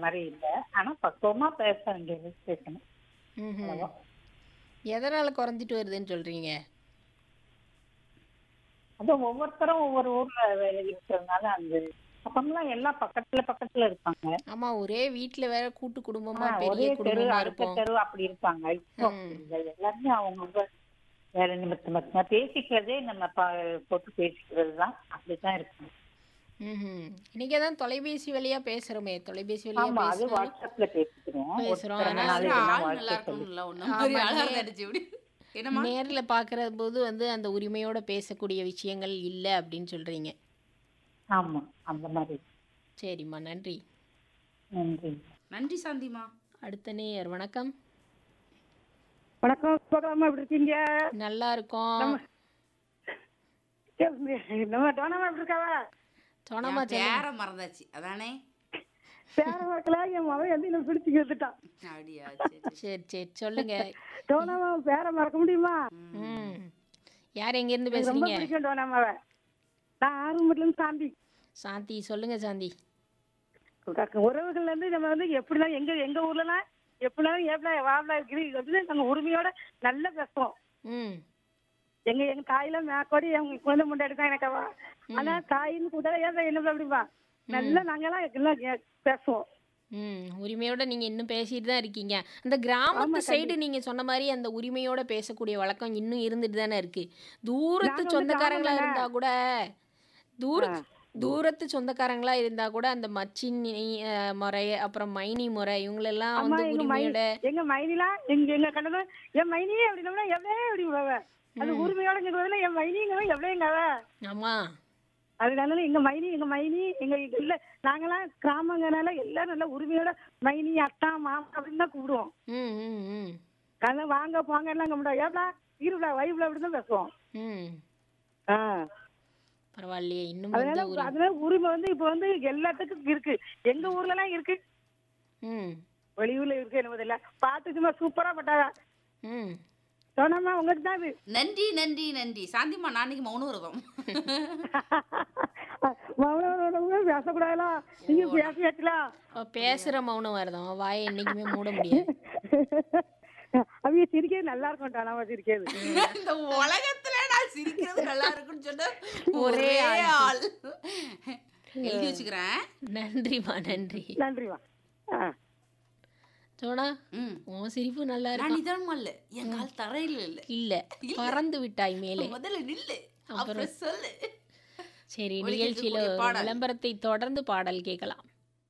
மாதிரி இல்ல ஆனா பக்குவமா பேச வேண்டியது பேசணும் ம்ஹும். அவ்வளவுதான். எதனால குறைஞ்சிட்டு வருதுன்னு சொல்றீங்க அது ஒவ்வொருத்தரும் ஒவ்வொரு ஊர்ல வேலை இருக்கிறதுனால அந்த அப்பமெல்லாம் எல்லாம் பக்கத்துல பக்கத்துல இருப்பாங்க ஆமா ஒரே வீட்ல வேற கூட்டு குடும்பமா ஆ, பெரிய ஒரே தெரு குடும்பமா அடுத்த இருப்போம் தெரு அப்படி இருப்பாங்க இப்போ அப்படி இல்லை. எல்லாருமே அவங்கவுங்க வேலை நிமித்தம் மட்டும்தான் பேசிக்கிறதே நம்ம ப- போட்டு பேசிக்கிறது தான் அப்படிதான் இருக்கும் ம்ஹும். இன்னைக்கு தான் தொலைபேசி வழியா பேசுறோமே தொலைபேசி வழியா ஆமா அது பேசினாலும் வாட்ஸ்அப்ல பேசிக்கிறோம் ஒரு பேசுறோம். பிறந்த ஆனா நாள் ஆனா இதெல்லாம் ஆள் நல்லா வாழ்த்து சொல்லி. இருக்கணும்ல ஒண்ணு மாதிரி ஆமா, அழகா நே- இருந்துச்சு இப்படி என்னம்மா நேர்ல பாக்குற போது வந்து அந்த உரிமையோட பேசக்கூடிய விஷயங்கள் இல்ல அப்படின்னு சொல்றீங்க ஆமா அந்த மாதிரி சரிம்மா நன்றி நன்றி நன்றி சாந்திமா அடுத்த நேயர் வணக்கம் வணக்கம் சுபகரமா எப்படி இருக்கீங்க நல்லா இருக்கோம் நம்ம டோனாமா எப்படி இருக்காவா சொன்னமா என் பேரை மறந்தாச்சு அதானே பேர வரக்கல என் மகன் வந்து என்ன பிடிச்சி வந்துட்டான் அப்படியா சரி சரி. சரி சரி சொல்லுங்க டோனாமா பேரை மறக்க முடியுமா ம் யார் எங்க இருந்து எனக்கு ரொம்ப பேசுறீங்க பிடிக்கும் டோனாமாவை நான் ஆரம்பத்துல இருந்து சாந்தி சாந்தி சொல்லுங்க சாந்தி உறவுகள்ல இருந்து நம்ம வந்து எப்படிலாம் எங்க எங்க ஊர்லலாம் எப்படினாலும் ஏப்ல வாப்ல இருக்குது இது வந்து நாங்க உரிமையோட நல்லா பேசுவோம் ம் எங்க எங்க தாயில மேக்கோடி எங்க குழந்தை முண்டை தான் எனக்கு அவ. ஆனா தாயின்னு கூட ஏன் என்ன அப்படிப்பா நல்லா நாங்கெல்லாம் எல்லாம் கே- பேசுவோம் ம் உரிமையோட நீங்க இன்னும் பேசிட்டு தான் இருக்கீங்க அந்த கிராமத்து சைடு நீங்க சொன்ன மாதிரி அந்த உரிமையோட பேசக்கூடிய வழக்கம் இன்னும் இருந்துட்டு தானே இருக்கு தூரத்து நாங்க வந்து சொந்தக்காரங்களா கிராமம் இருந்தா கூட தூர தூரத்து சொந்தக்காரங்களா இருந்தா கூட அந்த மச்சினி அஹ், முறை அப்புறம் மைனி முறை இவங்களெல்லாம் அம்மா வந்து எங்க மை உரிமையோட எங்க மைனிலாம் எங்க எங்க கண்ணதான் என் மைனி அப்படின்னா எவ்வளோ அப்படி விடுவ அது உரிமையோட இங்க பதிலா என் மைனிங்க எவ்வளோங்க அவ ஆமா அதனால எங்க மைனி எங்க மைனி எங்க இல்ல நாங்கெல்லாம் கிராமங்கனால எல்லாரும் நல்லா உரிமையோட மைனி அத்தா மாமா அப்படின்னு தான் கூப்பிடுவோம் ம் ம் ம் அதனால வாங்க போங்க எல்லாம் கும்பிடுவோம் ஏப்டா இருப்டா வைப்ல அப்படின்னு தான் பேசுவோம் ம் ஆ பரவாயில்லையே இன்னும் அதனால வந்து உரி அதனால உரிமை வந்து இப்ப வந்து எல்லாத்துக்கும் இருக்கு எங்க ஊர்ல எல்லாம் இருக்கு ம் வெளியூர்ல இருக்கு என்ன இல்ல பாட்டு சும்மா சூப்பரா பட்டாங்க ம் சொன்னம்மா உங்களுக்கு தான் இது நன்றி நன்றி நன்றி சாந்திமா நான் இன்னைக்கு மௌன விரதம் மௌனவரோட பேசக்கூடாதுல நீங்க பேசியாச்சுலாம் அவ பேசுற மௌனம் வருதான் வாயை என்னைக்குமே மூட முடியாது அவங்க சிரிக்கிறது நல்லா இருக்கும் நம்ம சிரிக்கிறது இந்த உலகத்துல நான் சிரிக்கிறது நல்லா இருக்குன்னு சொன்ன ஒரே ஒரே ஆள் எழுதி வச்சுக்கிறேன் நன்றிம்மா நன்றி நன்றிமா ஆ சோனா ம் உன் சிரிப்பு நல்லா நான் இருக்கு நிதானமா இல்ல என் கால் தரையில இல்ல இல்ல பறந்து விட்டாய் மேலே முதல்ல நில்லு அப்புறம் சொல்லு சரி ஒலிக்க நிகழ்ச்சியில இருக்கக்கூடிய ஒரு பாடல். விளம்பரத்தை தொடர்ந்து பாடல் கேட்கலாம்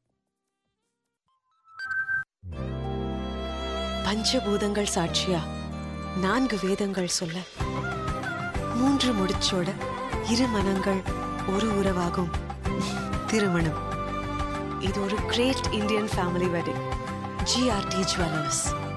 பஞ்சபூதங்கள் சாட்சியா நான்கு வேதங்கள் சொல்ல மூன்று முடிச்சோட இரு மனங்கள் ஒரு உறவாகும் திருமணம் இது ஒரு great Indian family wedding GRT jewellers